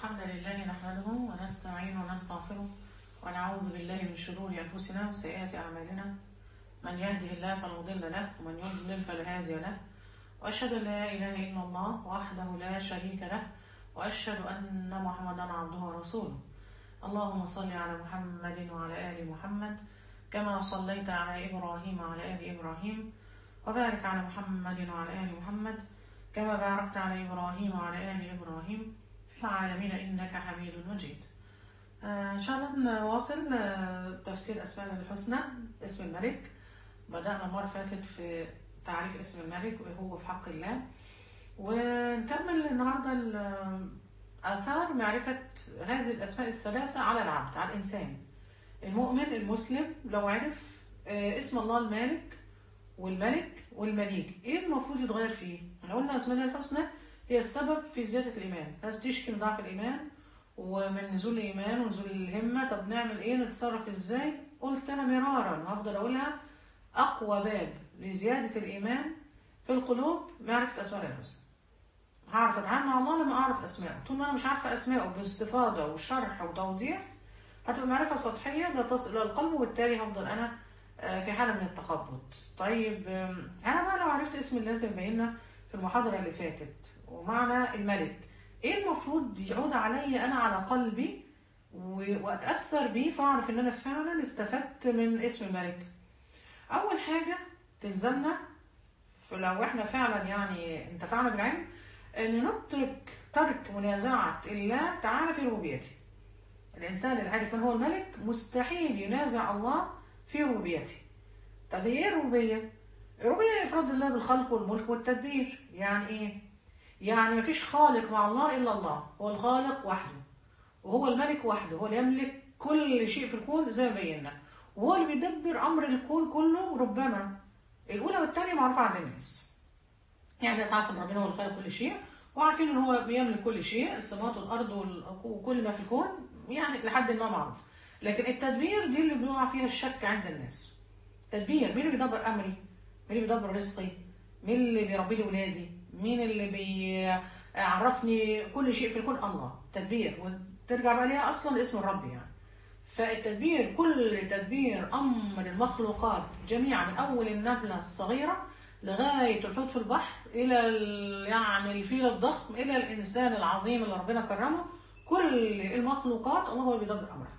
الحمد لله نحمده ونستعين ونستغفره ونعوذ بالله من شرور أنفسنا وسيئات أعمالنا من يهده الله فلا مضل له ومن يضلل فلا هادي له وأشهد أن لا إله إلا الله وحده لا شريك له وأشهد أن محمدا عبده ورسوله اللهم صل على محمد وعلى آل محمد كما صليت على إبراهيم وعلى آل إبراهيم وبارك على محمد وعلى آل محمد كما باركت على إبراهيم وعلى آل إبراهيم في العالمين إنك حميد مجيد آه، إن شاء الله نواصل آه، تفسير أسماء الله الحسنى اسم الملك بدأنا المرة اللي فاتت في تعريف اسم الملك وهو في حق الله ونكمل النهاردة ال- آثار معرفة هذه الأسماء الثلاثة على العبد على الإنسان المؤمن المسلم لو عرف آه، اسم الله المالك والملك والمليك ايه المفروض يتغير فيه؟ احنا قلنا اسماء الله الحسنى هي السبب في زيادة الإيمان ناس تشكي من ضعف الإيمان ومن نزول الإيمان ونزول الهمة طب نعمل ايه نتصرف ازاي؟ قلت أنا مرارا وهفضل أقولها أقوى باب لزيادة الإيمان في القلوب معرفة أسماء الله الحسنى هعرف أتعامل مع الله لما أعرف أسماءه طول ما أنا مش عارفة أسماءه باستفاضة وشرح وتوضيح هتبقى معرفة سطحية لا تصل إلى القلب وبالتالي هفضل أنا آه، في حالة من التخبط طيب آم، أنا بقى لو عرفت اسم الله زي ما بينا في المحاضرة اللي فاتت ومعنى الملك إيه المفروض يعود علي أنا على قلبي و- وأتأثر بيه فأعرف إن أنا فعلا استفدت من اسم الملك أول حاجة تلزمنا لو احنا فعلا يعني انتفعنا بالعلم ان نترك ترك منازعة الله تعالى في ربوبيته الإنسان اللي عارف من هو الملك مستحيل ينازع الله في ربوبيته طب هي ايه الربوبية؟ الربوبية إفراد الله بالخلق والملك والتدبير يعني إيه؟ يعني مفيش خالق مع الله إلا الله هو الخالق وحده وهو الملك وحده هو اللي يملك كل شيء في الكون زي ما بينا وهو اللي بيدبر أمر الكون كله ربما الأولى والثانية معروفة عند الناس يعني الناس عارفة إن ربنا هو الخالق كل شيء وعارفين إن هو بيملك كل شيء السماوات والأرض وال- وكل ما في الكون يعني لحد ما معروف لكن التدبير دي اللي بيقع فيها الشك عند الناس تدبير مين اللي بيدبر أمري مين اللي بيدبر رزقي مين اللي بيربي لي ولادي مين اللي بيعرفني كل شيء في الكون الله تدبير وترجع بقى ليها أصلا لاسم الرب يعني فالتدبير كل تدبير أمر المخلوقات جميعا من أول النملة الصغيرة لغاية الحوت في البحر إلى ال- يعني الفيل الضخم إلى الإنسان العظيم اللي ربنا كرمه كل المخلوقات الله هو اللي بيدبر أمرها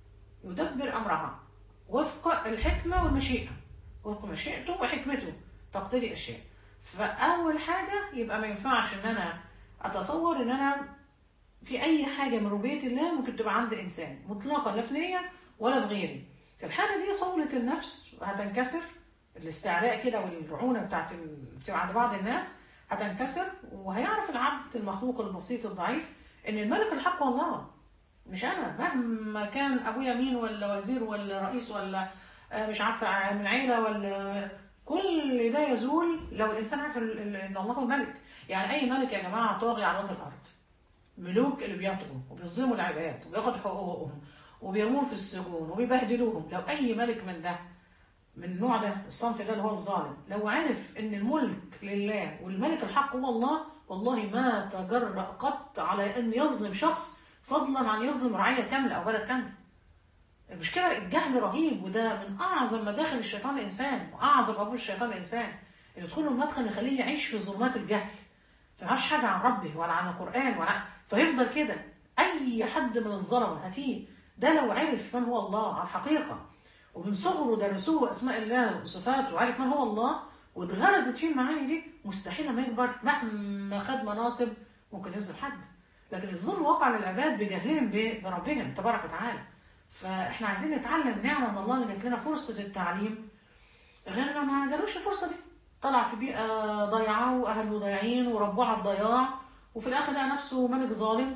يدبر أمرها وفق الحكمة والمشيئة وفق مشيئته وحكمته تقتضي أشياء فأول حاجة يبقى ما ينفعش إن أنا أتصور إن أنا في أي حاجة من ربوبية الله ممكن تبقى عند إنسان مطلقا لا في نية ولا في غيري في الحالة دي صولة النفس هتنكسر الاستعلاء كده والرعونة بتاعت ال... بتبقى عند بعض الناس هتنكسر وهيعرف العبد المخلوق البسيط الضعيف إن الملك الحق هو الله مش أنا مهما كان أبويا مين ولا وزير ولا رئيس ولا آه، مش عارفة من عيلة ولا كل ده يزول لو الإنسان عارف ال- ال- إن الله هو ملك يعني أي ملك يا جماعة طاغي على وجه الأرض ملوك اللي بيطغوا وبيظلموا العباد وبياخدوا حقوقهم وبيرموهم في السجون وبيبهدلوهم لو اي ملك من ده من النوع ده الصنف ده اللي هو الظالم لو عرف ان الملك لله والملك الحق هو الله والله ما تجرأ قط على ان يظلم شخص فضلا عن يظلم رعية كاملة او بلد كاملة المشكلة الجهل رهيب وده من اعظم مداخل الشيطان الانسان واعظم ابواب الشيطان الانسان اللي يدخله المدخل يخليه يعيش في ظلمات الجهل فمعرفش حاجة عن ربه ولا عن القرآن ولا فيفضل كده أي حد من الظلمة هاتيه ده لو عرف من هو الله على الحقيقة ومن صغره درسوه أسماء الله وصفاته وعرف من هو الله واتغرزت فيه المعاني دي مستحيل لما يكبر مهما خد مناصب ممكن يظلم حد لكن الظلم وقع للعباد بجهلهم ب- بربهم تبارك وتعالى فاحنا عايزين نتعلم نعمة من الله اللي جات لنا فرصة التعليم غيرنا ما جالوش الفرصة دي طلع في بيئة ضيعة وأهله ضايعين وربوه على الضياع وفي الآخر لقى نفسه ملك ظالم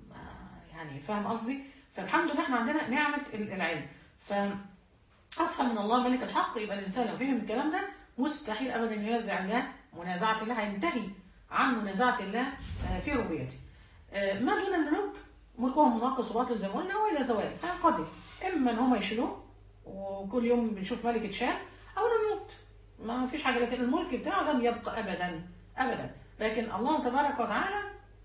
آه، يعني فاهم قصدي؟ فالحمد لله احنا عندنا نعمة ال- العلم فأفهم من الله ملك الحق يبقى الإنسان لو فهم الكلام ده مستحيل أبدا ينازع الله منازعة الله هينتهي عن منازعة الله آه، في ربوبيته آه، ما دون الملوك ملكهم مناقص وباطل زي ما قلنا والى زوال هينقضي اما ان هم يشيلوه وكل يوم بنشوف ملك اتشال او انه يموت ما فيش حاجه لكن الملك بتاعه لم يبقى ابدا ابدا لكن الله تبارك وتعالى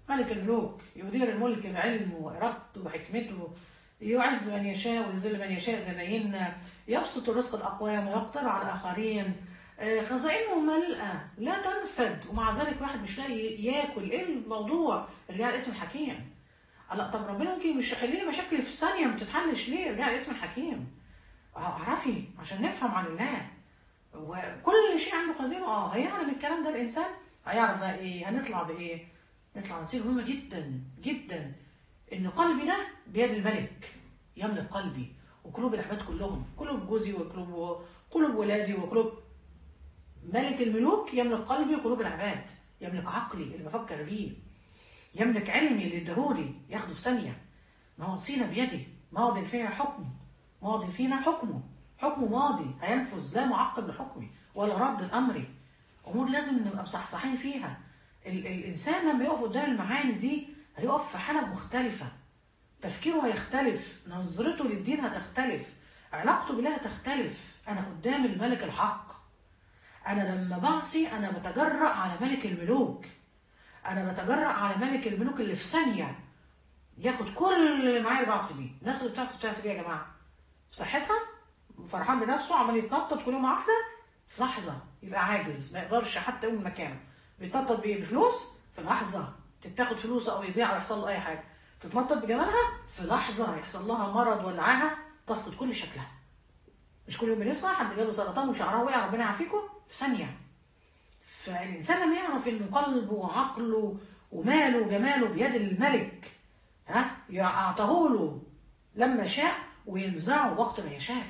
ملك الملوك يدير الملك بعلمه وإرادته وحكمته يعز من يشاء ويذل من يشاء زي ما بينا يبسط الرزق الأقوام ويقتر على الآخرين آه، خزائنه ملأة لا تنفد ومع ذلك واحد مش لاقي ياكل ايه الموضوع رجع لاسم الحكيم لا طب ربنا ممكن مش يحل لي مشاكلي في ثانيه ما بتتحلش ليه رجع لاسم الحكيم اه اعرفي عشان نفهم عن الله وكل شيء عنده خزينه اه هيعلم الكلام ده الانسان هيعرف بقى ايه هنطلع بايه نطلع نتيجه مهمه جدا جدا ان قلبي ده بيد الملك يملك قلبي وقلوب العباد كلهم قلوب جوزي وقلوب قلوب ولادي وقلوب ملك الملوك يملك قلبي وقلوب العباد يملك عقلي اللي بفكر فيه يملك علمي اللي اداهولي ياخده في ثانيه نواصينا بيدي ماضي فيها حكم ماضي فينا حكمه حكمه ماضي هينفذ لا معقب لحكمي ولا رد لامري امور لازم نبقى مصحصحين فيها ال الانسان لما يقف قدام المعاني دي هيقف في حاله مختلفه تفكيره هيختلف نظرته للدين هتختلف علاقته بالله هتختلف انا قدام الملك الحق انا لما بعصي انا بتجرأ على ملك الملوك انا بتجرأ على ملك الملوك اللي في ثانيه ياخد كل اللي معايا بعصي بيه الناس اللي بتعصي بتعصي بيه يا جماعه في صحتها فرحان بنفسه عمال يتنطط كل يوم واحده في لحظه يبقى عاجز ما يقدرش حتى يقوم من مكانه بيتنطط بايه بفلوس في لحظه تتاخد فلوسه او يضيع او يحصل له اي حاجه تتنطط بجمالها في لحظه يحصل لها مرض ولا عاهه تفقد كل شكلها مش كل يوم بنسمع حد جاله سرطان وشعرها وقع ربنا يعافيكم في ثانيه فالانسان لما يعرف ان قلبه وعقله وماله وجماله بيد الملك ها اعطاه له لما شاء وينزعه وقت ما يشاء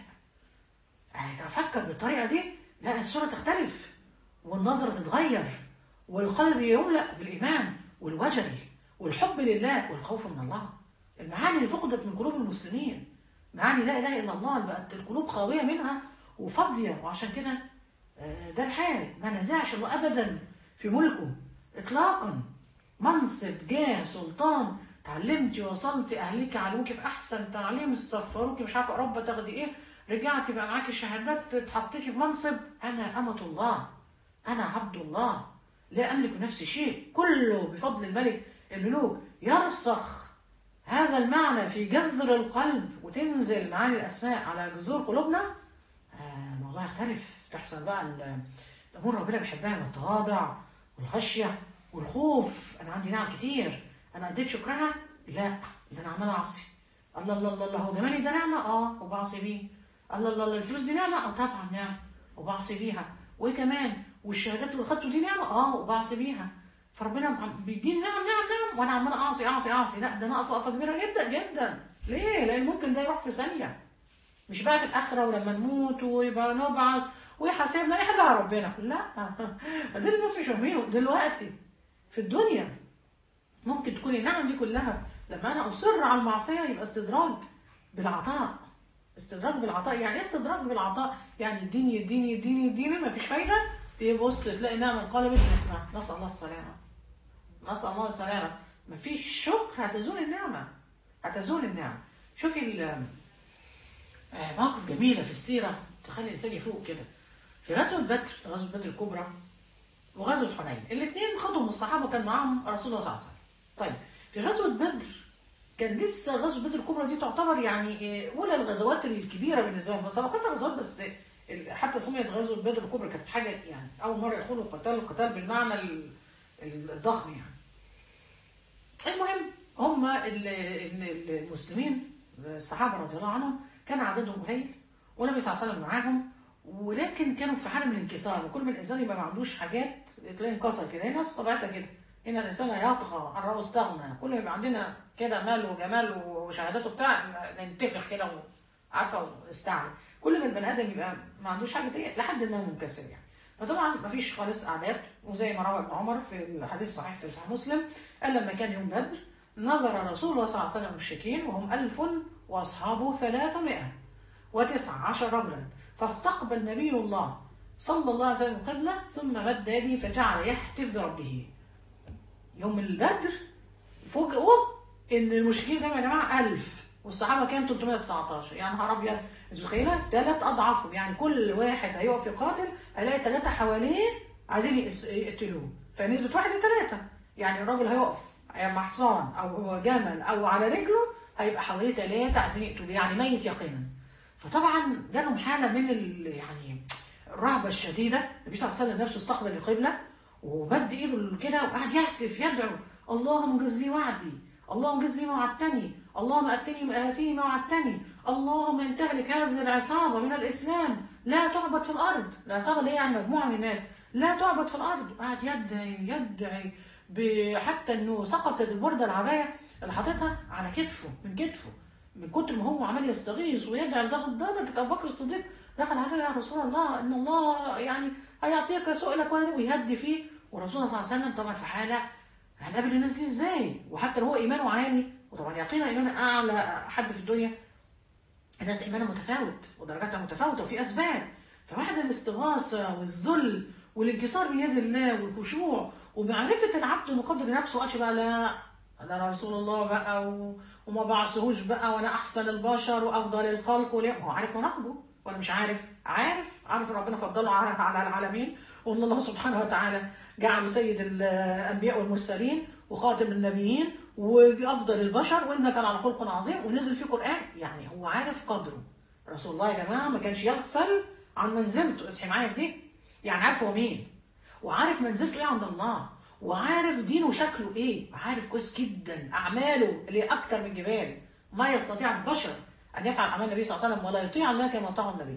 هيتفكر بالطريقه دي لا الصوره تختلف والنظره تتغير والقلب يملا بالايمان والوجل والحب لله والخوف من الله المعاني اللي فقدت من قلوب المسلمين معاني لا اله الا الله بقت القلوب خاويه منها وفاضيه وعشان كده ده الحال ما نزعش الله ابدا في ملكه اطلاقا منصب جاه سلطان اتعلمتي وصلتي اهلك علموكي في احسن تعليم سفروكي مش عارفه اوروبا تاخدي ايه رجعتي بقى معاكي شهادات اتحطيتي في منصب انا امه الله انا عبد الله لا املك نفسي شيء كله بفضل الملك الملوك يرسخ هذا المعنى في جذر القلب وتنزل معاني الاسماء على جذور قلوبنا آه الموضوع يختلف تحصل بقى الامور ربنا بيحبها من التواضع والخشيه والخوف انا عندي نعم كتير انا اديت شكرها لا ده انا عمال اعصي الله الله الله الله هو جمالي ده نعمه اه وبعصي بيه الله الله الله الفلوس دي نعمه اه طبعا نعمه وبعصي بيها وايه كمان والشهادات اللي خدته دي نعمه اه وبعصي بيها فربنا بيديني نعم نعم نعم وانا عمال اعصي اعصي اعصي لا ده انا اقف وقفه كبيره جدا جدا ليه؟ لان ممكن ده يروح في ثانيه مش بقى في الاخره ولما نموت ويبقى نبعث ويحاسبنا يحلها ربنا لا دول الناس مش فاهمينه دلوقتي في الدنيا ممكن تكون النعم دي كلها لما انا اصر على المعصيه يبقى استدراج بالعطاء استدراج بالعطاء يعني ايه استدراج بالعطاء يعني يديني يديني يديني يديني ما فيش فايده تيجي بص تلاقي نعمه انقلبت نقمه نسال الله السلامه نسال الله السلامه ما فيش شكر هتزول النعمه هتزول النعمه شوفي مواقف جميله في السيره تخلي الانسان يفوق كده في غزوه بدر غزوه بدر الكبرى وغزوه حنين الاثنين خدوا من الصحابه كان معاهم رسول الله صلى الله عليه وسلم طيب في غزوه بدر كان لسه غزوه بدر الكبرى دي تعتبر يعني اولى الغزوات الكبيره بالنسبه لهم سبقتها غزوات بس حتى سميت غزوه بدر الكبرى كانت حاجه يعني اول مره يدخلوا القتال القتال بالمعنى الضخم يعني المهم هم المسلمين الصحابه رضي الله عنهم كان عددهم قليل والنبي صلى الله عليه وسلم معاهم ولكن كانوا في حاله من الانكسار وكل ما الانسان يبقى ما عندوش حاجات تلاقيه انكسر كده هي ناس طبيعتها كده ان الانسان يطغى الرب استغنى كل ما يبقى عندنا كده مال وجمال وشهادات وبتاع ننتفخ كده عارفه ونستعمل كل ما البني ادم يبقى ما عندوش حاجه دي لحد ما منكسر يعني فطبعا ما فيش خالص اعداد وزي ما روى ابن عمر في الحديث الصحيح في صحيح مسلم قال لما كان يوم بدر نظر رسول الله صلى الله عليه وسلم المشركين وهم ألف وأصحابه ثلاثمائة وتسعة عشر رجلا فاستقبل نبي الله صلى الله عليه وسلم القبلة ثم مد يده فجعل يحتف بربه يوم البدر فوجئوا ان المشركين كانوا يا جماعه 1000 والصحابه كانوا 319 يعني نهار ابيض انت متخيله ثلاث اضعافهم يعني كل واحد هيقف يقاتل هيلاقي ثلاثه حواليه عايزين يقتلوه فنسبه واحد لثلاثه يعني الراجل هيقف يعني محصان او هو جمل او على رجله هيبقى حواليه ثلاثه عايزين يقتلوه يعني ميت يقينا فطبعا جالهم حاله من ال يعني الرهبه الشديده النبي صلى الله عليه وسلم نفسه استقبل القبله ومد ايده كده وقعد يهتف يدعو اللهم انجز لي وعدي اللهم انجز لي ما وعدتني اللهم اتني اتيني ما وعدتني اللهم ان تهلك هذه العصابه من الاسلام لا تعبد في الارض العصابه اللي هي يعني مجموعه من الناس لا تعبد في الارض قعد يدعي يدعي ب- حتى انه سقطت البرده العبايه اللي حاططها على كتفه من كتفه من كتر ما هو عمال يستغيث ويدعي لدرجه ابو بكر الصديق دخل عليه يا رسول الله ان الله يعني هيعطيك سؤلك ويهدي فيه والرسول صلى الله عليه وسلم طبعا في حاله هنقابل الناس دي ازاي وحتى لو هو ايمانه عالي وطبعا يقينا ايمانه اعلى حد في الدنيا الناس ايمانها متفاوت ودرجاتها متفاوته وفي اسباب فواحد الاستغاثه والذل والانكسار بيد الله والخشوع ومعرفه العبد مقدر نفسه وقالش بقى لا ده انا رسول الله بقى و... وما بعصهوش بقى وانا احسن البشر وافضل الخلق وليه هو عارف مناقبه ولا مش عارف عارف عارف ان ربنا فضله على على العالمين وان الله سبحانه وتعالى جعله سيد الانبياء والمرسلين وخاتم النبيين وافضل البشر وانك على خلق عظيم ونزل فيه قران يعني هو عارف قدره رسول الله يا جماعه ما كانش يغفل عن منزلته اصحي معايا في دي يعني عارف هو مين وعارف منزلته ايه عند الله وعارف دينه شكله ايه عارف كويس جدا اعماله اللي اكتر من جبال ما يستطيع البشر ان يفعل اعمال النبي صلى الله عليه وسلم ولا يطيع الله كما طاع النبي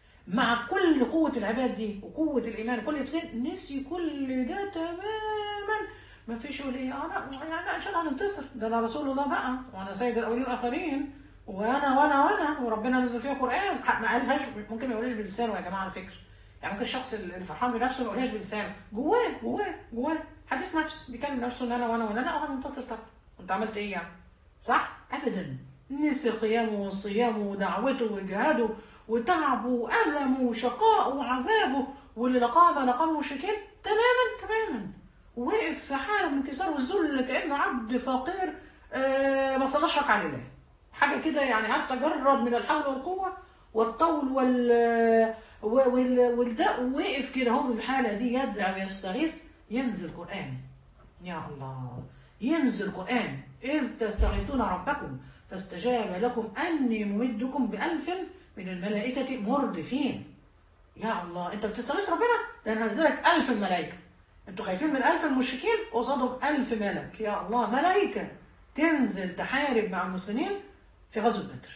مع كل قوة العباد دي وقوة الإيمان وكل يقين نسي كل ده تماما ما فيش يقول ايه انا يعني ان شاء الله هننتصر ده انا رسول الله بقى وانا سيد الاولين والاخرين وانا وانا وانا وربنا نزل فيها قران ما قالهاش ممكن ما يقولهاش بلسانه يا جماعه على فكره يعني ممكن الشخص اللي فرحان بنفسه ما يقولهاش بلسانه جواه جواه جواه حديث نفس بيكلم نفسه ان انا وانا وانا لا هننتصر طبعا انت عملت ايه يعني صح ابدا نسي قيامه وصيامه ودعوته وجهاده وتعبه وألمه وشقاءه وعذابه واللي لقاه ما لقاه المشركين تماما تماما وقف في حالة من انكسار والذل كأنه عبد فقير آه ما صلاش ركعة لله حاجة كده يعني عارف تجرد من الحول والقوة والطول وال وال والداء وقف كده هو بالحالة دي يدعي ويستغيث ينزل قرآن يا الله ينزل قرآن إذ تستغيثون ربكم فاستجاب لكم أني ممدكم بألف من الملائكة مردفين يا الله انت بتستغيث ربنا ده انا هنزلك ألف الملائكة انتوا خايفين من ألف المشركين قصادهم ألف ملك يا الله ملائكة تنزل تحارب مع المسلمين في غزوة بدر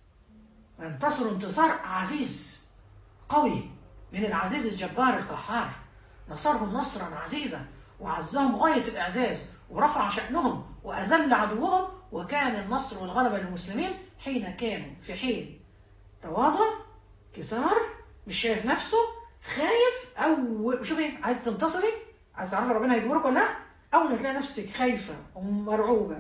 وينتصروا انتصار عزيز قوي من العزيز الجبار القهار نصرهم نصرا عزيزا وعزهم غاية الإعزاز ورفع شأنهم وأذل عدوهم وكان النصر والغلبة للمسلمين حين كانوا في حين تواضع كسار مش شايف نفسه خايف او شوف ايه عايز تنتصري عايز تعرفي ربنا هيجبرك ولا لا اول ما تلاقي نفسك خايفه ومرعوبه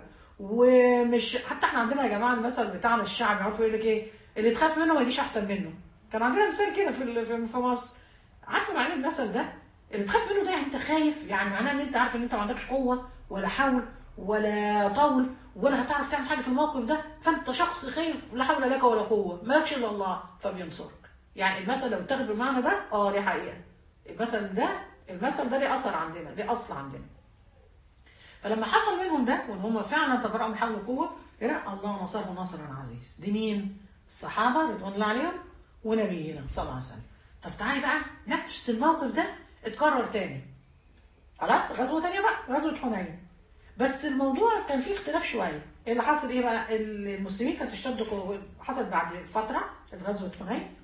ومش حتى احنا عندنا يا جماعه المثل بتاعنا الشعبي عارف يقول لك ايه اللي تخاف منه ما يجيش احسن منه كان عندنا مثال كده في في مصر عارفه معنى المثل ده اللي تخاف منه ده يعني انت خايف يعني معناه ان انت عارف ان انت ما عندكش قوه ولا حول ولا طول ولا هتعرف تعمل حاجه في الموقف ده فانت شخص خايف لا حول لك ولا قوه مالكش الا الله فبينصرك يعني المثل لو اتاخد بالمعنى ده اه دي حقيقه المثل ده المثل ده ليه اثر عندنا ليه اصل عندنا فلما حصل منهم ده وان هم فعلا تبرأوا من حول القوه لا الله نصره نصرا عزيز دي مين؟ الصحابه رضوان الله عليهم ونبينا صلى الله عليه وسلم طب تعالي بقى نفس الموقف ده اتكرر تاني خلاص غزوه تانيه بقى غزوه حنين بس الموضوع كان فيه اختلاف شويه اللي حصل ايه بقى المسلمين كانت اشتد حصل بعد فتره غزوه حنين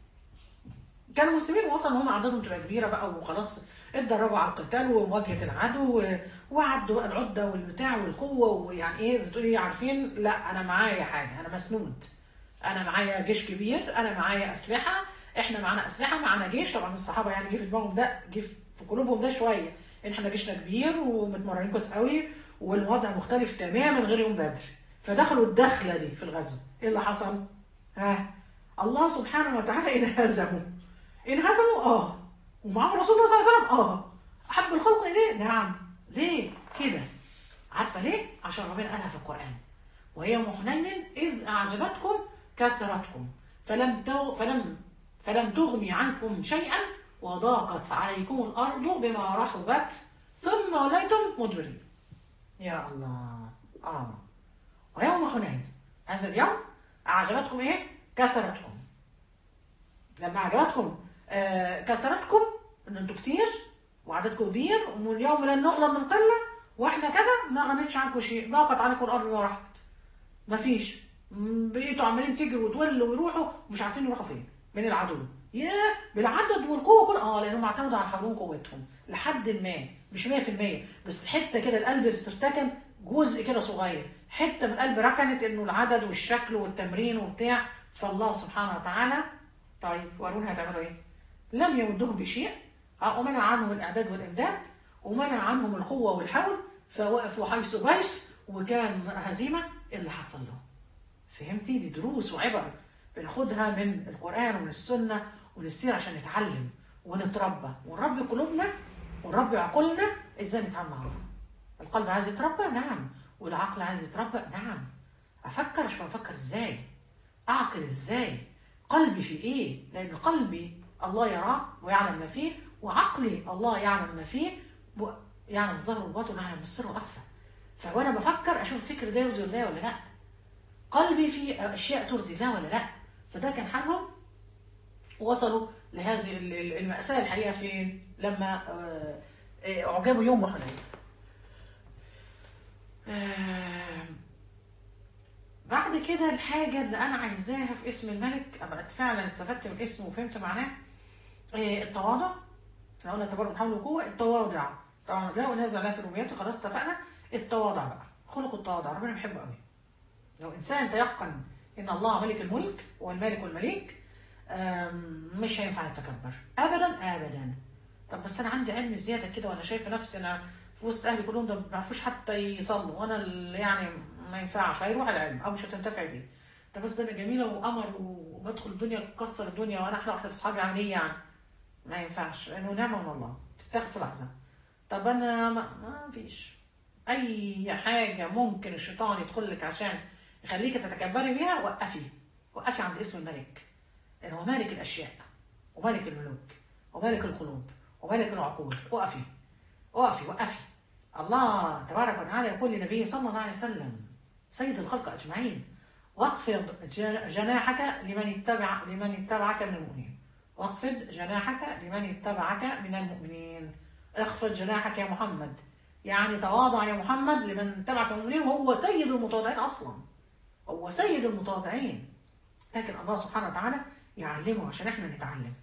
كانوا المسلمين وصلوا ان هم عددهم تبقى كبيره بقى وخلاص اتدربوا على القتال ومواجهه العدو وعدوا بقى العده والبتاع والقوه ويعني ايه زي تقولي عارفين لا انا معايا حاجه انا مسنود انا معايا جيش كبير انا معايا اسلحه احنا معانا اسلحه معانا جيش طبعا الصحابه يعني جه في دماغهم ده جه في قلوبهم ده شويه ان احنا جيشنا كبير ومتمرنين كويس قوي والوضع مختلف تماما غير يوم بدر فدخلوا الدخله دي في الغزو ايه اللي حصل؟ ها الله سبحانه وتعالى انهزموا انهزموا اه ومعهم رسول الله صلى الله عليه وسلم اه احب الخلق اليه نعم ليه كده عارفه ليه عشان ربنا قالها في القران ويوم حنين اذ اعجبتكم كثرتكم فلم تو فلم فلم تغني عنكم شيئا وضاقت عليكم الارض بما رحبت ثم وليتم مدبرين يا الله اه ويوم حنين هذا اليوم اعجبتكم ايه كثرتكم لما عجبتكم آه كثرتكم ان انتوا كتير وعددكم كبير واليوم لن نغلب من قله واحنا كده ما غنتش عنكم شيء ضاقت عليكم الارض بما رحبت مفيش م- بقيتوا عمالين تجروا وتولوا ويروحوا ومش عارفين يروحوا فين من العدو ياه بالعدد والقوه كل اه لانهم اعتمدوا على حولهم قوتهم لحد ما مش 100% بس حته كده القلب ترتكن جزء كده صغير حته من القلب ركنت انه العدد والشكل والتمرين وبتاع فالله سبحانه وتعالى طيب ورونا هتعملوا ايه؟ لم يمدهم بشيء آه، ومنع عنهم الاعداد والامداد ومنع عنهم القوه والحول فوقفوا حيث بيس وكان هزيمه اللي حصل لهم فهمتي دي دروس وعبر بناخدها من القرآن ومن السنة ومن السيرة عشان نتعلم ونتربى ونربي قلوبنا ونربي عقولنا ازاي نتعامل مع الله القلب عايز يتربى نعم والعقل عايز يتربى نعم افكر شوف افكر ازاي اعقل ازاي قلبي في ايه لان قلبي الله يراه ويعلم ما فيه وعقلي الله يعلم ما فيه و- يعلم الظاهر والباطن ويعلم السر واخفى فوانا بفكر اشوف الفكر ده يرضي الله ولا لا قلبي فيه اشياء ترضي الله ولا لا فده كان حالهم وصلوا لهذه ال- ال- المأساة الحقيقة في لما آه، آه، أعجبوا يوم حنين آه، بعد كده الحاجة اللي أنا عايزاها في اسم الملك أبقى فعلا استفدت من اسمه وفهمت معناه آه، التواضع احنا قلنا التبرع من حول وقوة التواضع طبعا لا ونازع لا في ربوبيته خلاص اتفقنا التواضع بقى خلق التواضع ربنا بيحبه قوي لو انسان تيقن ان الله ملك الملك والمالك والمليك آم، مش هينفع يتكبر ابدا ابدا طب بس انا عندي علم زياده كده وانا شايفه نفسي انا في وسط اهلي كلهم ده ما بيعرفوش حتى يصلوا وانا اللي يعني ما ينفعش هيروح العلم او مش هتنتفع بيه ده بس ده انا جميله وقمر وبدخل الدنيا تكسر الدنيا وانا احلى واحده في اصحابي يعني ايه يعني ما ينفعش لانه نعمه من الله تتاخد في لحظه طب انا ما, ما فيش اي حاجه ممكن الشيطان يدخل لك عشان يخليك تتكبري بيها وقفي وقفي عند اسم الملك لان هو مالك الاشياء ومالك الملوك ومالك القلوب ومالك العقول وقفي وقفي وقفي الله تبارك وتعالى يقول لنبيه صلى الله عليه وسلم سيد الخلق اجمعين واخفض ج- جناحك لمن اتبع لمن اتبعك من المؤمنين واخفض جناحك لمن اتبعك من المؤمنين اخفض جناحك يا محمد يعني تواضع يا محمد لمن اتبعك من المؤمنين وهو سيد المتواضعين اصلا هو سيد المتواضعين لكن الله سبحانه وتعالى يعلمه عشان احنا نتعلم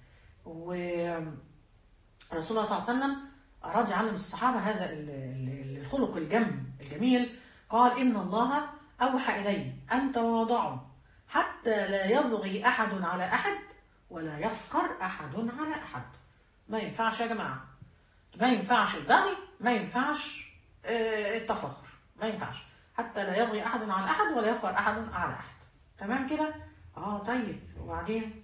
ورسول الله صلى الله عليه وسلم أراد يعلم الصحابة هذا ال- ال- الخلق الجم الجميل قال إن الله أوحى إلي أن تواضعوا حتى لا يبغي أحد على أحد ولا يفخر أحد على أحد ما ينفعش يا جماعة ما ينفعش البغي ما ينفعش آه، التفاخر ما ينفعش حتى لا يبغي أحد على أحد ولا يفخر أحد على أحد تمام كده؟ اه طيب وبعدين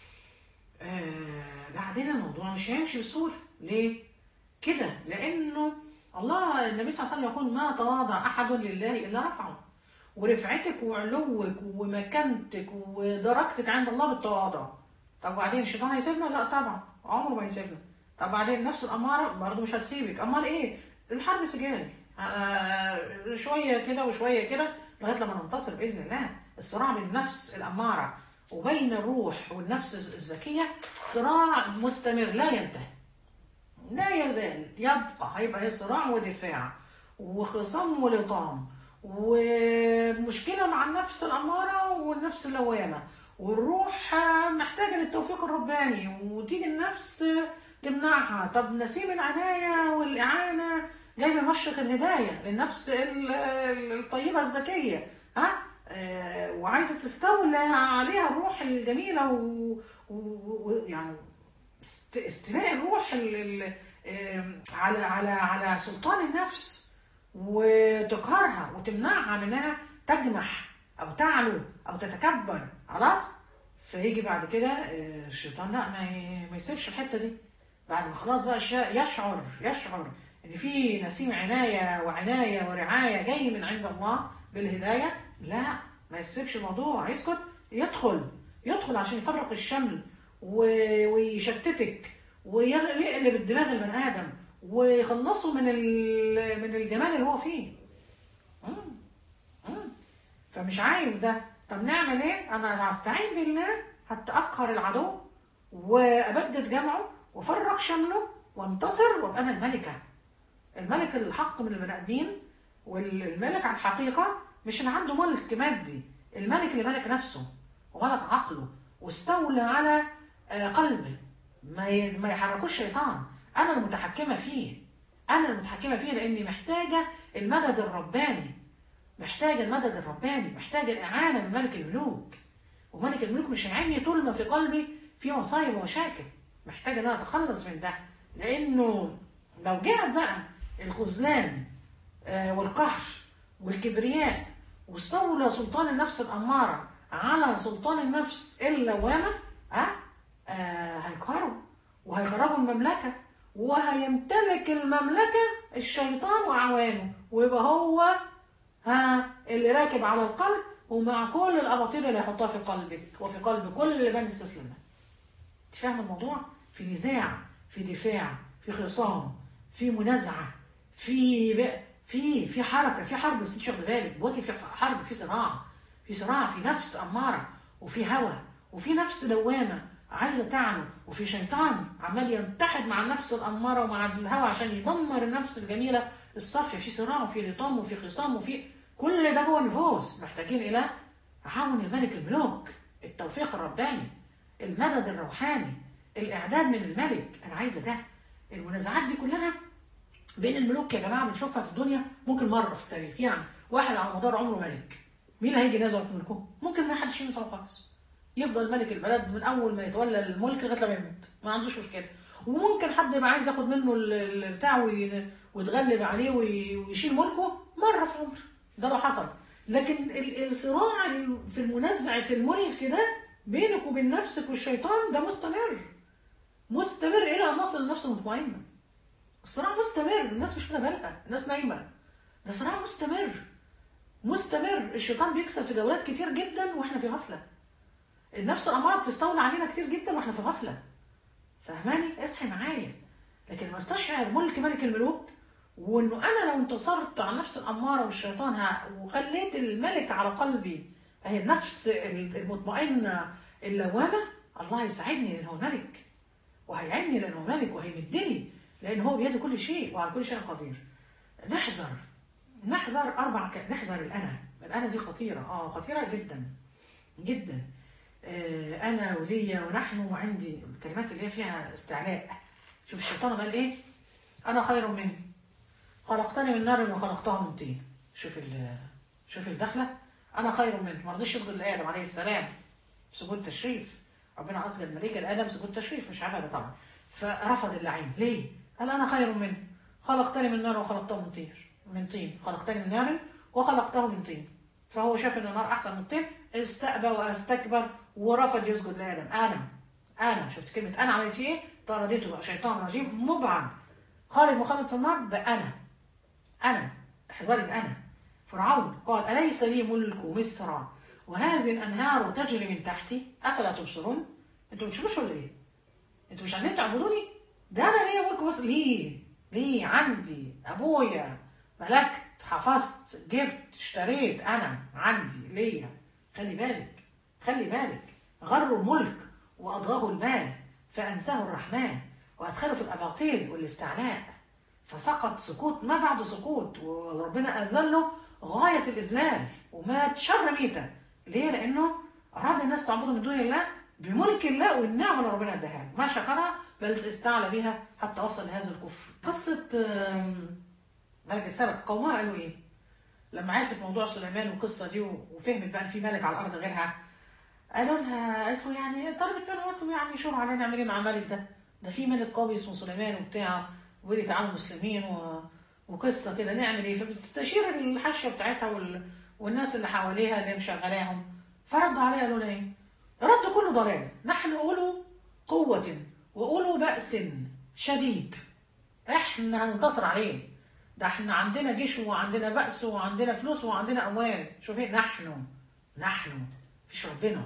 آه بعدين الموضوع مش هيمشي بسهولة ليه؟ كده لأنه الله النبي صلى الله عليه وسلم يقول ما تواضع أحد لله إلا رفعه ورفعتك وعلوك ومكانتك ودرجتك عند الله بالتواضع طب وبعدين الشيطان هيسيبنا؟ لا طبعا عمره ما هيسيبنا طب بعدين نفس الأمارة برضه مش هتسيبك أمال إيه؟ الحرب سجال آه شوية كده وشوية كده لغاية لما ننتصر بإذن الله الصراع بين النفس الأمارة وبين الروح والنفس الذكية صراع مستمر لا ينتهي لا يزال يبقى هيبقى هي صراع ودفاع وخصام ولطام ومشكلة مع النفس الأمارة والنفس اللوامة والروح محتاجة للتوفيق الرباني وتيجي النفس تمنعها طب نسيم العناية والإعانة جاي من مشرق الهداية للنفس ال- ال- الطيبة الذكية ها آه، وعايزة تستولى عليها الروح الجميلة و- و- ويعني است- استيلاء الروح ال- ال- آم، على على على سلطان النفس وتقهرها وتمنعها من انها تجمح او تعلو او تتكبر خلاص فيجي بعد كده آه، الشيطان لا ما ي- ما يسيبش الحته دي بعد ما خلاص بقى الشا- يشعر يشعر ان في نسيم عنايه وعنايه ورعايه جاي من عند الله بالهدايه لا ما يسيبش الموضوع يسكت يدخل يدخل عشان يفرق الشمل و- ويشتتك ويقلب الدماغ البني ادم ويخلصه من ال- من الجمال اللي هو فيه فمش عايز ده طب نعمل ايه انا هستعين بالله حتى اقهر العدو وابدد جمعه وافرق شمله وانتصر وابقى انا الملكه الملك الحق من البني ادمين والملك على الحقيقه مش اللي عنده ملك مادي الملك اللي ملك نفسه وملك عقله واستولى على آه، قلبه ما ي- ما يحركوش شيطان انا المتحكمه فيه انا المتحكمه فيه لاني محتاجه المدد الرباني محتاجه المدد الرباني محتاجه الاعانه من ملك الملوك وملك الملوك مش هيعيني طول ما في قلبي في مصايب ومشاكل محتاجه ان انا اتخلص من ده لانه لو جاءت بقى الخذلان آه، والقهر والكبرياء واستولى سلطان النفس الاماره على سلطان النفس اللوامه ها آه هيقهروا وهيخرجوا المملكه وهيمتلك المملكه الشيطان واعوانه ويبقى هو ها اللي راكب على القلب ومع كل الاباطيل اللي هيحطها في قلبك وفي قلب كل من استسلم له. انت فاهم الموضوع؟ في نزاع، في دفاع، في خصام، في منازعه، في ب- في في حركه، في حرب بس انت مش واخد بالك، جواكي في حرب، في صراع، في صراع، في نفس اماره، وفي هوى، وفي نفس دوامه عايزه تعلو، وفي شيطان عمال ينتحد مع النفس الاماره ومع الهوى عشان يدمر النفس الجميله الصافيه، في صراع وفي لطام وفي خصام وفي كل ده جوه النفوس محتاجين الى تعاون الملك الملوك التوفيق الرباني المدد الروحاني الاعداد من الملك انا عايزه ده المنازعات دي كلها بين الملوك يا جماعه بنشوفها في الدنيا ممكن مره في التاريخ يعني واحد على مدار عمره ملك مين اللي هيجي ينازع في ملكه؟ ممكن ما حدش ينازع خالص يفضل ملك البلد من اول ما يتولى الملك لغايه لما يموت ما عندوش مشكله وممكن حد يبقى عايز ياخد منه ال- البتاع وي- ويتغلب عليه وي- ويشيل ملكه مره في عمره ده لو حصل لكن ال- الصراع ال- في منازعه الملك ده بينك وبين نفسك والشيطان ده مستمر مستمر الى ان نصل لنفس المطمئنه الصراع مستمر الناس مش واخده بالها الناس نايمه ده صراع مستمر مستمر الشيطان بيكسب في جولات كتير جدا واحنا في غفله النفس الاماره بتستولى علينا كتير جدا واحنا في غفله فهماني اصحي معايا لكن ما استشعر ملك ملك الملوك وانه انا لو انتصرت على النفس الاماره والشيطان ها- وخليت الملك على قلبي هي النفس المطمئنه اللوامه الله يساعدني لان هو ملك وهيعني لانه ملك وهيمدني لان هو بيده كل شيء وعلى كل شيء قدير نحذر نحذر اربع ك... نحذر الانا الانا دي خطيره اه خطيره جدا جدا آه انا وليا ونحن وعندي الكلمات اللي هي فيها استعلاء شوف الشيطان قال ايه انا خير منه خلقتني من نار وخلقته من طين شوف ال شوف الدخله انا خير منه ما رضيش يسجد لادم عليه السلام سجود تشريف ربنا اسجد الملائكه لادم سجود تشريف مش عباده طبعا فرفض اللعين ليه؟ قال انا خير منه خلقتني من نار وخلقته من طين من طين خلقتني من نار وخلقته من طين فهو شاف ان النار احسن من الطين استأبى واستكبر ورفض يسجد لادم انا انا شفت كلمه انا عملت فيه ايه؟ طردته بقى شيطان رجيم مبعد خالد مخلد في النار بأنا أنا احذري الأنا فرعون قال أليس لي ملك مصر وهذه الأنهار تجري من تحتي أفلا تبصرون أنتوا ما بتشوفوش ولا إيه؟ أنتوا مش عايزين تعبدوني؟ ده أنا ليا ملك مصر ليه؟ ليه عندي أبويا ملكت حفظت جبت اشتريت أنا عندي ليا خلي بالك خلي بالك غروا الملك وأضغاه المال فأنساه الرحمن وأدخله في الأباطيل والاستعلاء فسقط سقوط ما بعد سقوط وربنا أذله غاية الإذلال ومات شر ميتة ليه؟ لأنه أراد الناس تعبده من دون الله بملك الله والنعمة اللي ربنا اداها له. ما شكرها بل استعلى بها حتى وصل لهذا الكفر قصة آم، ملكة سبق قومها قالوا إيه؟ لما عرفت موضوع سليمان والقصة دي وفهمت بقى إن في ملك على الأرض غيرها قالوا لها قالت له يعني طلبت منه قالت له يعني شور علينا نعمل ايه مع الملك ده؟ ده في ملك قوي اسمه سليمان وبتاع ولي تعالوا مسلمين و... وقصه كده نعمل ايه؟ فبتستشير الحاشيه بتاعتها وال... والناس اللي حواليها اللي مشغلاهم فردوا عليها قالوا لها ايه؟ رد كله ضلال نحن اولو قوة واولو بأس شديد احنا هننتصر عليه ده احنا عندنا جيش وعندنا بأس وعندنا فلوس وعندنا اموال شوفي نحن نحن مفيش ربنا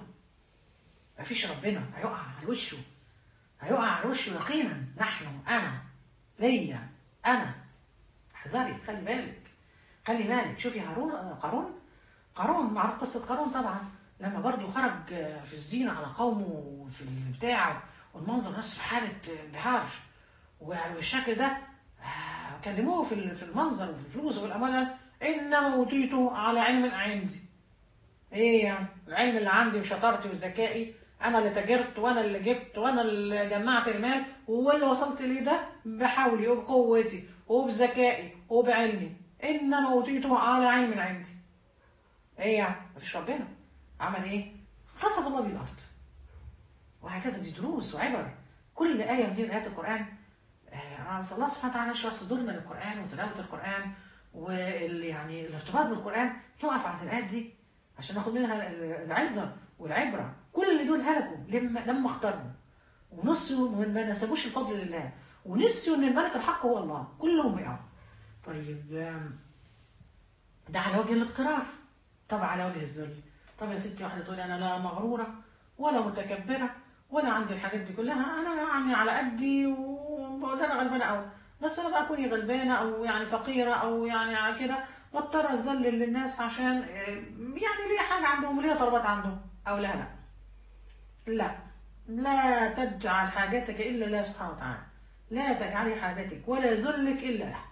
مفيش ربنا هيقع على وشه هيقع على وشه يقينا نحن انا ليا انا احذري خلي بالك خلي بالك شوفي هارون قارون قارون معروف قصة قارون طبعا لما برضو خرج آه، في الزينة على قومه وفي البتاع والمنظر الناس في حالة آه، انبهار والشكل ده آه، كلموه في ال- في المنظر وفي الفلوس وفي الأموال إنما أوتيته على علم عندي ايه يعني العلم اللي عندي وشطارتي وذكائي انا اللي تاجرت وانا اللي جبت وانا اللي جمعت المال واللي وصلت ليه ده بحولي وبقوتي وبذكائي وبعلمي انما اوتيته على علم عندي ايه يعني مفيش ربنا عمل ايه خسف الله بيه الارض وهكذا دي دروس وعبر كل آية من دي من آيات القرآن آه، نسأل الله سبحانه وتعالى يشرح صدورنا للقرآن وتلاوة القرآن وال يعني الارتباط بالقرآن نقف عند الآيات دي عشان ناخد منها ال- العظة والعبرة كل اللي دول هلكوا لما لما اختاروا ونسوا ما نسبوش الفضل لله ونسيوا ان الملك الحق هو الله كلهم وقعوا طيب آم، ده على وجه الاقترار طب على وجه الذل طب يا ستي واحده تقول انا لا مغروره ولا متكبره ولا عندي الحاجات دي كلها انا يعني على قدي وده انا غلبانه قوي بس انا بقى كوني غلبانه او يعني فقيره او يعني كده واضطر اذلل للناس عشان آه، يعني ليا حاجه عندهم وليا طلبات عندهم او لا لا لا لا تجعل حاجتك الا الله سبحانه وتعالى لا تجعلي حاجتك ولا ذلك الا له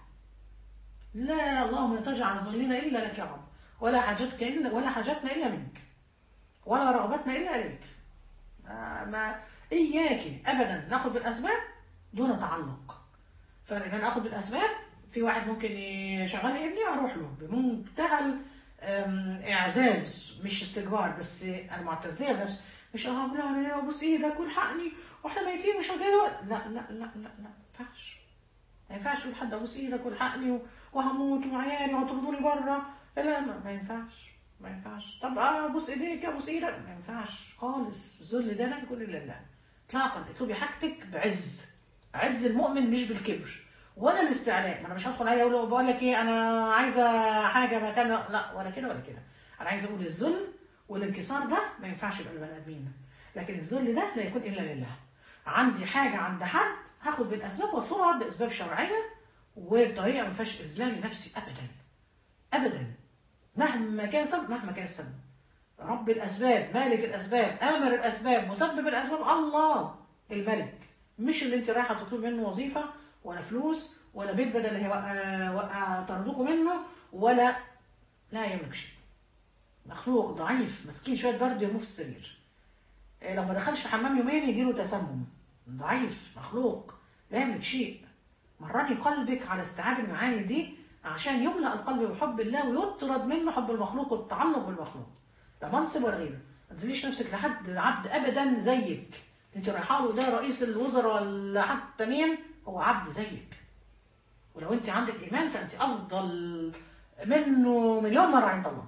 لا اللهم لا تجعل ذلنا الا لك يا رب ولا حاجتك الا ولا حاجتنا الا منك ولا رغبتنا الا اليك آه، ما اياك ابدا ناخذ بالاسباب دون تعلق فرق ان انا اخذ بالاسباب في واحد ممكن يشغل لي ابني اروح له بمنتهى ال- أم، اعزاز مش استكبار بس انا معتزيه بنفسي مش اه لا لا لا بص ايدك والحقني واحنا ميتين مش كده لا لا لا لا لا ما ينفعش ما ينفعش تقول لحد ابوس ايدك والحقني و- وهموت وعيالي وهترضوني بره لا ما, ما ينفعش ما ينفعش طب اه ابوس ايديك ابوس ايدك ما ينفعش خالص الذل ده لا يكون الا لله اطلاقا اطلبي حاجتك بعز عز المؤمن مش بالكبر ولا الاستعلاء ما انا مش هدخل عليه اقول له بقول لك ايه انا عايزه حاجه مكان لا ولا كده ولا كده انا عايزه اقول الذل والانكسار ده ما ينفعش يبقى البني ادمين لكن الذل ده لا يكون الا لله عندي حاجه عند حد هاخد بالاسباب واطلبها باسباب شرعيه وبطريقه ما فيهاش اذلال لنفسي ابدا ابدا مهما كان سبب مهما كان السبب رب الاسباب مالك الاسباب امر الاسباب مسبب الاسباب الله الملك مش اللي انت رايحه تطلب منه وظيفه ولا فلوس ولا بيت بدل اللي هيوقع وقع طردوكوا منه ولا لا يملك شيء مخلوق ضعيف مسكين شويه برد يرموه في السرير إيه لو ما دخلش حمام يومين يجي له تسمم ضعيف مخلوق لا يملك شيء مرني قلبك على استيعاب المعاني دي عشان يملأ القلب بحب الله ويطرد منه حب المخلوق والتعلق بالمخلوق ده منصب ولا غيره ما تنزليش نفسك لحد عبد ابدا زيك انت رايحه له ده رئيس الوزراء ولا حتى مين هو عبد زيك ولو انت عندك ايمان فانت افضل منه مليون مره عند الله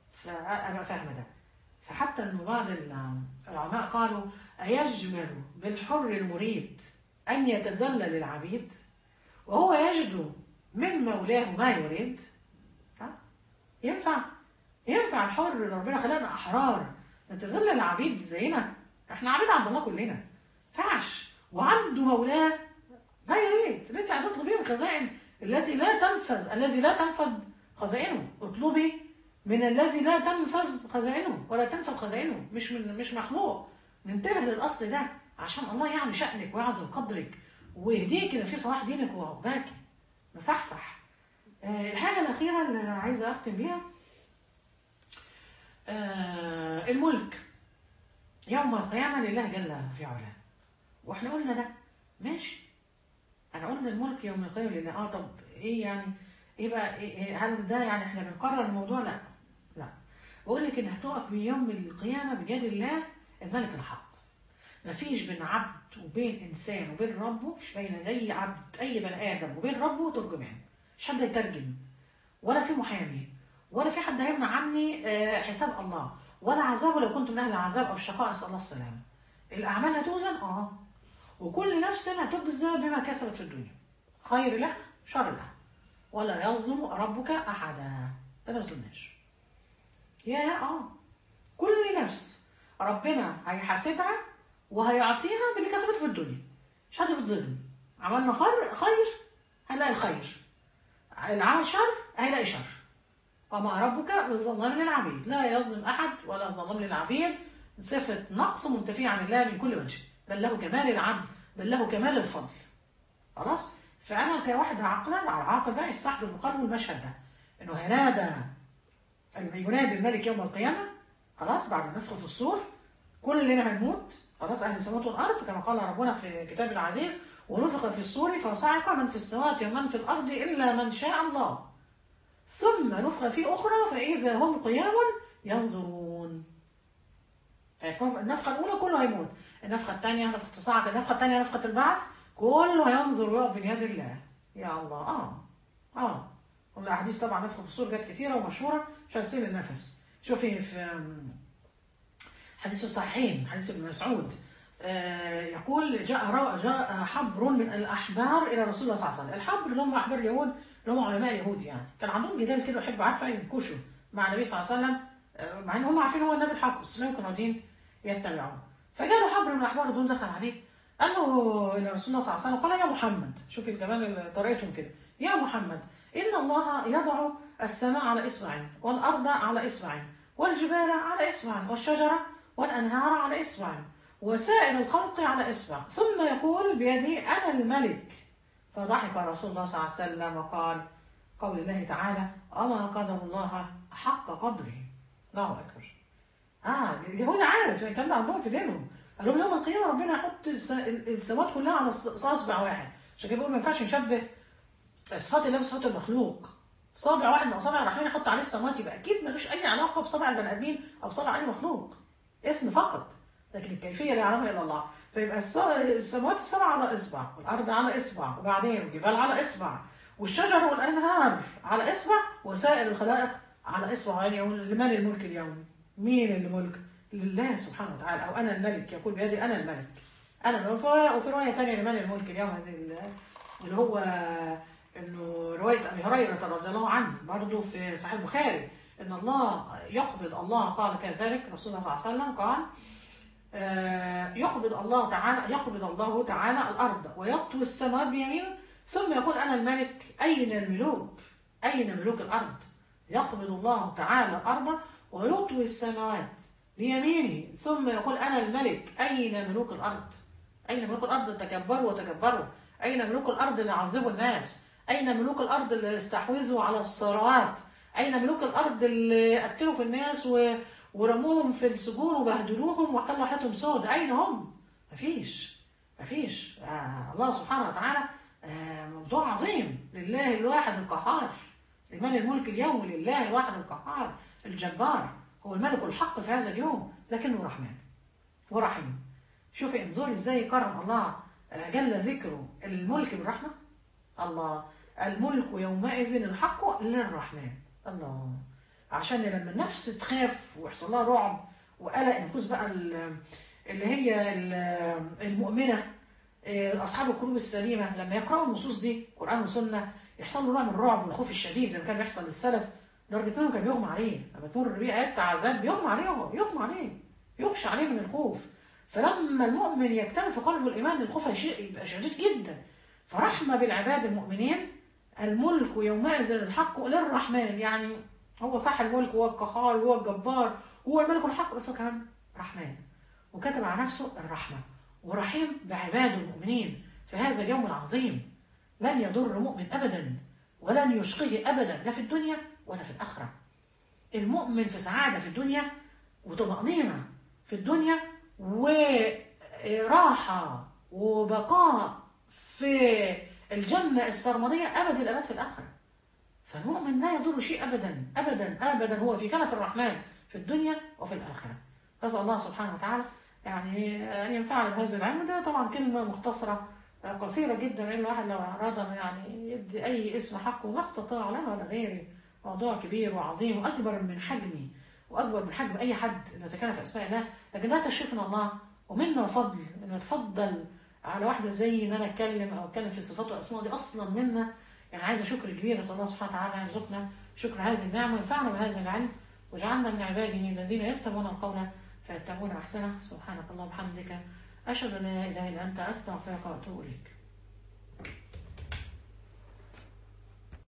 فانا فاهمه ده فحتى انه بعض العلماء قالوا ايجمل بالحر المريد ان يتذلل للعبيد وهو يجد من مولاه ما يريد ها؟ ينفع ينفع الحر اللي ربنا خلقنا احرار نتذلل لعبيد زينا احنا عبيد عند الله كلنا ينفعش وعنده مولاه ما يريد اللي انت عايزه تطلبيه من خزائن التي لا تنفذ الذي لا تنفذ خزائنه اطلبي من الذي لا تنفذ خزائنه ولا تنفذ خزائنه مش من مش مخلوق ننتبه للاصل ده عشان الله يعلي شأنك ويعظم قدرك ويهديك الى في صلاح دينك وعقباك نصحصح آه الحاجه الاخيره اللي عايزه اختم بيها آه الملك يوم القيامه لله جل في علاه واحنا قلنا ده ماشي انا قلنا الملك يوم القيامه لله اه طب ايه يعني ايه بقى إيه إيه هل ده يعني احنا بنقرر الموضوع لا لا بقول لك ان هتقف من يوم القيامه بيد الله الملك الحق مفيش بين عبد وبين انسان وبين ربه مفيش بين اي عبد اي بني ادم وبين ربه ترجمان مش حد يترجم ولا في محامي ولا في حد هيمنع عني آه، حساب الله ولا عذاب لو كنت من اهل العذاب او الشقاء نسال الله السلامه الاعمال هتوزن اه وكل نفس هتجزى بما كسبت في الدنيا خير لها شر لها ولا يظلم ربك احدا ده ما يظلمناش يا اه كل نفس ربنا هيحاسبها وهيعطيها باللي كسبته في الدنيا مش حد بتظلم عملنا خير خير هنلاقي الخير العمل شر هيلاقي شر وما ربك بظلام للعبيد لا يظلم أحد ولا ظلم للعبيد صفة نقص منتفية عن الله من كل وجه بل له كمال العدل بل له كمال الفضل خلاص فأنا كواحد عاقل عاقل بقى يستحضر بقلبه المشهد ده إنه هنادى ينادي الملك يوم القيامة خلاص بعد النفخ في الصور كلنا هنموت خلاص أهل السماوات والأرض كما قال ربنا في كتاب العزيز ونفخ في الصور فصعق من في السماوات ومن في الأرض إلا من شاء الله ثم نفخ في أخرى فإذا هم قيام ينظرون النفخة الأولى كله هيموت النفخة الثانية نفخة الصعق النفخة الثانية نفخة البعث كله هينظر ويقف بين يد الله يا الله اه اه والاحاديث طبعا نفخ في الصور جت كتيره ومشهوره مش هستيل النفس شوفي في حديث الصحيحين حديث ابن مسعود آه يقول جاء را- جاء حبر من الاحبار الى رسول الله صلى الله عليه وسلم الحبر اللي هم احبار اليهود اللي هم علماء اليهود يعني كان عندهم جدال كده يحبوا عارفه ينكشوا مع النبي صلى الله عليه وسلم آه، مع ان هم عارفين هو النبي الحق بس لا يمكن راضيين يتبعوه فجاله حبر من الاحبار دول دخل عليه قال له الى رسول الله صلى الله عليه وسلم قال يا محمد شوفي كمان طريقتهم كده يا محمد ان الله يضع السماء على اصبع والارض على اصبع والجبال على اصبع والشجره والانهار على اصبع وسائر الخلق على اصبع ثم يقول بيدي انا الملك فضحك رسول الله صلى الله عليه وسلم وقال قول الله تعالى اما قدر الله حق قدره الله اكبر اه اليهود عارف الكلام ده عندهم في دينهم قال لهم يوم القيامه ربنا يحط الس- السماوات كلها على ص- صاصبع واحد عشان كده بيقول ما ينفعش نشبه صفات الله بصفات المخلوق صابع واحد من اصابع الرحمن يحط عليه السماوات يبقى اكيد ملوش اي علاقه بصابع البني ادمين او بصابع اي مخلوق اسم فقط لكن الكيفيه لا يعلمها الا الله فيبقى الس- السماوات السبع على اصبع والارض على اصبع وبعدين الجبال على اصبع والشجر والانهار على اصبع وسائر الخلائق على اصبع يعني يقول لمن الملك اليوم مين اللي ملك لله سبحانه وتعالى او انا الملك يقول بيدي انا الملك انا الملك. وفي روايه ثانيه لمن الملك اليوم هذه ال- اللي هو انه روايه ابي هريره رضي الله عنه برضه في صحيح البخاري ان الله يقبض الله قال كذلك رسول الله صلى الله عليه وسلم قال آه، يقبض الله تعالى يقبض الله تعالى الارض ويطوي السماوات بيمينه ثم يقول انا الملك اين الملوك؟ اين ملوك الارض؟ يقبض الله تعالى الارض ويطوي السماوات بيمينه ثم يقول انا الملك اين ملوك الارض؟ اين ملوك الارض تكبروا وتكبروا؟ اين ملوك الارض اللي عذبوا الناس؟ اين ملوك الارض اللي استحوذوا على الثروات؟ اين ملوك الارض اللي قتلوا في الناس و... ورموهم في السجون وبهدلوهم وخلوا حياتهم سود اين هم مفيش مفيش آه الله سبحانه وتعالى آه موضوع عظيم لله الواحد القهار لمن الملك اليوم لله الواحد القهار الجبار هو الملك الحق في هذا اليوم لكنه رحمن ورحيم شوفي انظري ازاي كرم الله آه، جل ذكره الملك بالرحمه الله الملك يومئذ الحق للرحمن الله عشان لما النفس تخاف ويحصل لها رعب وقلق النفوس بقى ال- اللي هي ال- المؤمنه آه، اصحاب القلوب السليمه لما يقراوا النصوص دي قران وسنه يحصل له نوع من الرعب والخوف الشديد زي ما كان بيحصل للسلف لدرجه انه كان بيغمى عليه لما تمر بيه ايات عذاب بيغمى عليه هو بيغمى عليه يغشى عليه من الخوف فلما المؤمن يكتمل في قلبه الايمان الخوف هيشي- يبقى شديد جدا فرحمه بالعباد المؤمنين الملك يومئذ الحق للرحمن يعني هو صح الملك هو القهار هو الجبار هو الملك الحق بس هو كمان رحمن وكتب على نفسه الرحمة ورحيم بعباده المؤمنين في هذا اليوم العظيم لن يضر مؤمن أبدا ولن يشقيه أبدا لا في الدنيا ولا في الآخرة المؤمن في سعادة في الدنيا وطمأنينة في الدنيا وراحة وبقاء في الجنة السرمدية أبد الأبد في الآخرة فالمؤمن لا يضر شيء أبدا أبدا أبدا هو في كنف الرحمن في الدنيا وفي الآخرة أسأل الله سبحانه وتعالى يعني أن ينفعنا بهذا العلم ده طبعا كلمة مختصرة قصيرة جدا إن الواحد لو أراد أن يعني يدي أي اسم حقه ما استطاع لا ولا غيري موضوع كبير وعظيم وأكبر من حجمي وأكبر من حجم أي حد إنه يتكلم في أسماء الله لكن ده تشريف من الله ومنا فضل إنه يتفضل على واحدة زي إن أنا أتكلم أو أتكلم في صفات وأسماء دي أصلا منا يعني عايزة شكر كبير نسأل الله سبحانه وتعالى أن يرزقنا شكر هذه النعمة وينفعنا بهذا العلم وجعلنا من عباده الذين يستمعون القول فيتبعون أحسنه سبحانك اللهم وبحمدك أشهد أن لا إله إلا أنت أستغفرك وأتوب إليك